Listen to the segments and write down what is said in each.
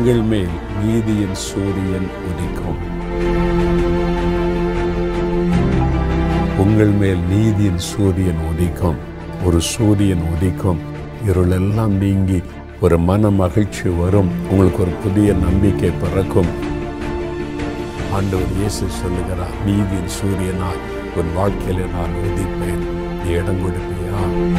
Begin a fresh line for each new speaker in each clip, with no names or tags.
உங்கள் மேல் நீதியின் சூரியன் உதிக்கும் உங்கள் மேல் நீதியின் சூரியன் உதிக்கும் ஒரு சூரியன் உதிக்கும் இருளெல்லாம் நீங்கி ஒரு மன மகிழ்ச்சி வரும் உங்களுக்கு ஒரு புதிய நம்பிக்கை பிறக்கும் ஆண்டவர் இயேசு சொல்லுகிறார் நீதியின் சூரியனால் உன் வாழ்க்கையில நான் உதிப்பேன் நீ இடம் கொடுப்பியா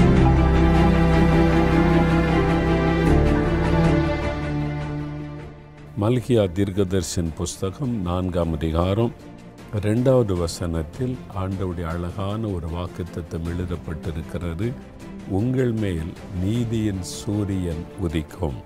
மல்கியா தீர்க்கதர்சன் புஸ்தகம் நான்காம் அதிகாரம் ரெண்டாவது வசனத்தில் ஆண்டவுடைய அழகான ஒரு வாக்குத்தத்தம் எழுதப்பட்டிருக்கிறது உங்கள் மேல் நீதியின் சூரியன் உதிக்கும்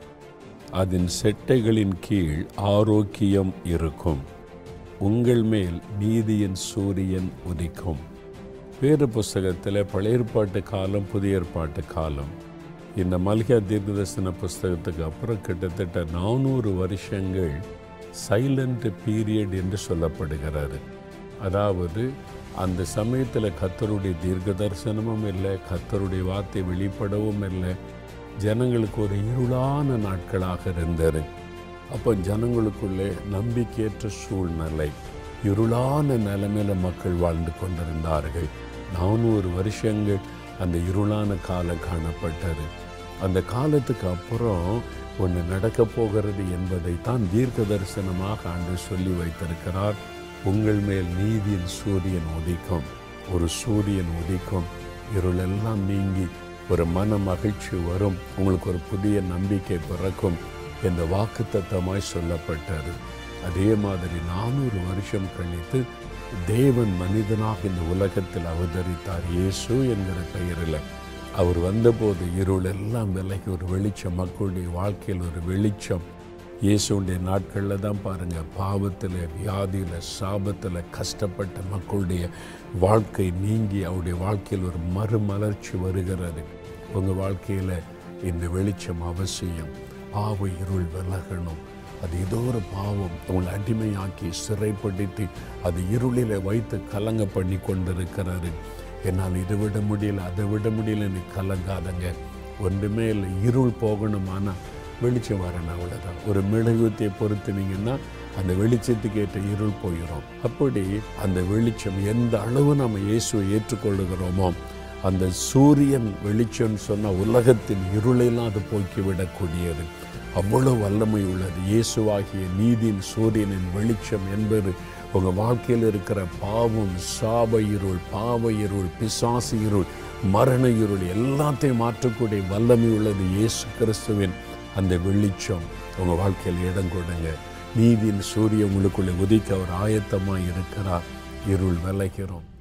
அதன் செட்டைகளின் கீழ் ஆரோக்கியம் இருக்கும் உங்கள் மேல் நீதியின் சூரியன் உதிக்கும் வேறு புஸ்தகத்தில் பழைய ஏற்பாட்டு காலம் புதிய ஏற்பாட்டு காலம் இந்த மல்கியா தீர்க்கதர்சன புஸ்தகத்துக்கு அப்புறம் கிட்டத்தட்ட நானூறு வருஷங்கள் சைலண்ட் பீரியட் என்று சொல்லப்படுகிறது அதாவது அந்த சமயத்தில் கத்தருடைய தீர்க்க தரிசனமும் இல்லை கத்தருடைய வார்த்தை வெளிப்படவும் இல்லை ஜனங்களுக்கு ஒரு இருளான நாட்களாக இருந்தது அப்போ ஜனங்களுக்குள்ளே நம்பிக்கையற்ற சூழ்நிலை இருளான நிலைமையில மக்கள் வாழ்ந்து கொண்டிருந்தார்கள் நானூறு வருஷங்கள் அந்த இருளான காலம் காணப்பட்டது அந்த காலத்துக்கு அப்புறம் ஒன்று நடக்க போகிறது என்பதை தான் தீர்க்க தரிசனமாக ஆண்டு சொல்லி வைத்திருக்கிறார் உங்கள் மேல் நீதியின் சூரியன் உதிக்கும் ஒரு சூரியன் உதிக்கும் இருளெல்லாம் நீங்கி ஒரு மன மகிழ்ச்சி வரும் உங்களுக்கு ஒரு புதிய நம்பிக்கை பிறக்கும் என்ற வாக்குத்தத்தமாய் சொல்லப்பட்டது அதே மாதிரி நானூறு வருஷம் கழித்து தேவன் மனிதனாக இந்த உலகத்தில் அவதரித்தார் இயேசு என்கிற பெயரில் அவர் வந்தபோது இருள் எல்லாம் விலகி ஒரு வெளிச்சம் மக்களுடைய வாழ்க்கையில் ஒரு வெளிச்சம் இயேசுடைய நாட்களில் தான் பாருங்கள் பாவத்தில் வியாதியில் சாபத்தில் கஷ்டப்பட்ட மக்களுடைய வாழ்க்கை நீங்கி அவருடைய வாழ்க்கையில் ஒரு மறுமலர்ச்சி வருகிறது உங்கள் வாழ்க்கையில் இந்த வெளிச்சம் அவசியம் பாவ இருள் விலகணும் அது ஏதோ ஒரு பாவம் உங்களை அடிமையாக்கி சிறைப்படுத்தி அது இருளில் வைத்து கலங்க பண்ணி கொண்டிருக்கிறாரு என்னால் இதை விட முடியல அதை விட முடியல நீ கலங்காதங்க ஒன்றுமே இல்லை இருள் போகணுமானா வெளிச்சம் வரணும் அவ்வளோதான் ஒரு மெழுகுவத்தையை பொறுத்துனீங்கன்னா அந்த வெளிச்சத்துக்கு ஏற்ற இருள் போயிடும் அப்படி அந்த வெளிச்சம் எந்த அளவு நம்ம இயேசுவை ஏற்றுக்கொள்ளுகிறோமோ அந்த சூரியன் வெளிச்சம்னு சொன்னால் உலகத்தின் இருளெல்லாம் அது போக்கி விடக்கூடியது அவ்வளோ வல்லமை உள்ளது இயேசுவாகிய நீதியின் சூரியனின் வெளிச்சம் என்பது உங்கள் வாழ்க்கையில் இருக்கிற பாவம் சாப இருள் பாவ இருள் பிசாசு இருள் மரண இருள் எல்லாத்தையும் மாற்றக்கூடிய வல்லமை உள்ளது இயேசு கிறிஸ்துவின் அந்த வெளிச்சம் உங்கள் வாழ்க்கையில் இடம் கொடுங்க நீதியின் சூரியன் உங்களுக்குள்ளே உதிக்க அவர் ஆயத்தமாக இருக்கிறார் இருள் விளைகிறோம்